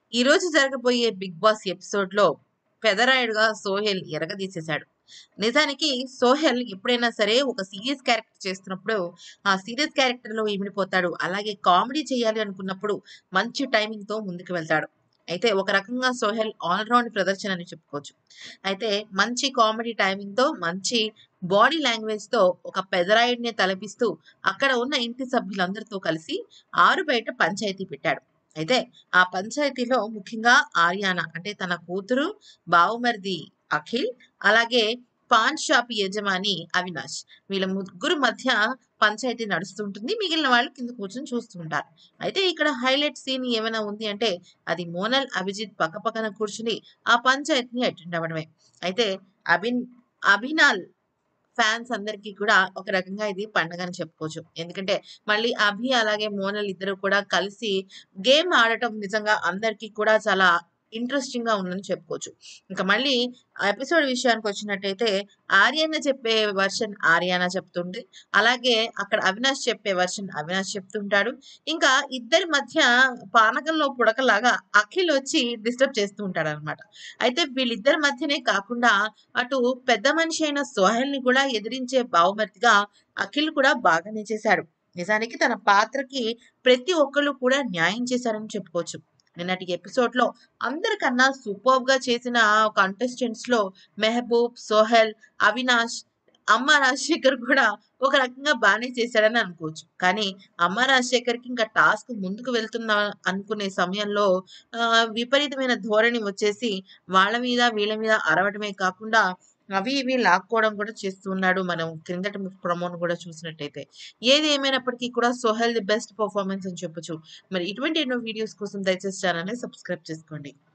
ఈ రోజు జరగబోయే బిగ్ బాస్ ఎపిసోడ్ లో పెదరాయుడుగా సోహెల్ ఎరగదీసేశాడు నిజానికి సోహెల్ ఎప్పుడైనా సరే ఒక సీరియస్ క్యారెక్టర్ చేస్తున్నప్పుడు ఆ సీరియస్ క్యారెక్టర్ లో ఇమిడిపోతాడు అలాగే కామెడీ చేయాలి అనుకున్నప్పుడు మంచి టైమింగ్ తో ముందుకు వెళ్తాడు అయితే ఒక రకంగా సోహెల్ ఆల్రౌండ్ ప్రదర్శన అని చెప్పుకోవచ్చు అయితే మంచి కామెడీ టైమింగ్ తో మంచి బాడీ లాంగ్వేజ్ తో ఒక పెదరాయుడిని తలపిస్తూ అక్కడ ఉన్న ఇంటి సభ్యులందరితో కలిసి ఆరు బయట పంచాయతీ పెట్టాడు అయితే ఆ పంచాయతీలో ముఖ్యంగా ఆర్యానా అంటే తన కూతురు బావుమరిది అఖిల్ అలాగే పాన్ షాప్ యజమాని అవినాష్ వీళ్ళ ముగ్గురు మధ్య పంచాయతీ నడుస్తుంటుంది మిగిలిన వాళ్ళు కింద కూర్చొని చూస్తుంటారు అయితే ఇక్కడ హైలైట్ సీన్ ఏమైనా ఉంది అంటే అది మోనల్ అభిజిత్ పక్కపక్కన కూర్చుని ఆ పంచాయతీని అటెండ్ అవ్వడమే అయితే అభిన్ అభినాల్ ఫ్యాన్స్ అందరికీ కూడా ఒక రకంగా ఇది పండగ అని చెప్పుకోవచ్చు ఎందుకంటే మళ్ళీ అభి అలాగే మోనల్ ఇద్దరు కూడా కలిసి గేమ్ ఆడటం నిజంగా అందరికీ కూడా చాలా ఇంట్రెస్టింగ్ గా ఉందని చెప్పుకోవచ్చు ఇంకా మళ్ళీ ఆ ఎపిసోడ్ విషయానికి వచ్చినట్టయితే ఆర్యన చెప్పే వర్షన్ ఆర్యానా చెప్తుంది అలాగే అక్కడ అవినాష్ చెప్పే వర్షన్ అవినాష్ చెప్తుంటాడు ఇంకా ఇద్దరి మధ్య పానకంలో పుడకలాగా అఖిల్ వచ్చి డిస్టర్బ్ చేస్తూ ఉంటాడు అనమాట అయితే వీళ్ళిద్దరి మధ్యనే కాకుండా అటు పెద్ద మనిషి అయిన సోహెల్ ని కూడా ఎదిరించే బావమతిగా అఖిల్ కూడా బాగానే చేశాడు నిజానికి తన పాత్రకి ప్రతి ఒక్కళ్ళు కూడా న్యాయం చేశారని చెప్పుకోవచ్చు నిన్నటి ఎపిసోడ్ లో అందరికన్నా సూపర్ గా చేసిన కంటెస్టెంట్స్ లో మెహబూబ్ సోహెల్ అవినాష్ అమ్మ రాజశేఖర్ కూడా ఒక రకంగా బాగానే చేశాడని అనుకోవచ్చు కానీ అమ్మ రాజశేఖర్కి ఇంకా టాస్క్ ముందుకు వెళ్తున్న అనుకునే సమయంలో ఆ, విపరీతమైన ధోరణి వచ్చేసి వాళ్ళ మీద వీళ్ళ మీద అరవటమే కాకుండా అవి ఇవి లాక్కోవడం కూడా చేస్తున్నాడు మనం క్రిందటి ప్రమోను కూడా చూసినట్టయితే ఏది ఏమైనప్పటికీ కూడా సోహెల్ ది బెస్ట్ పర్ఫార్మెన్స్ అని చెప్పొచ్చు మరి ఇటువంటి ఎన్నో వీడియోస్ కోసం దయచేసి ఛానల్ని సబ్స్క్రైబ్ చేసుకోండి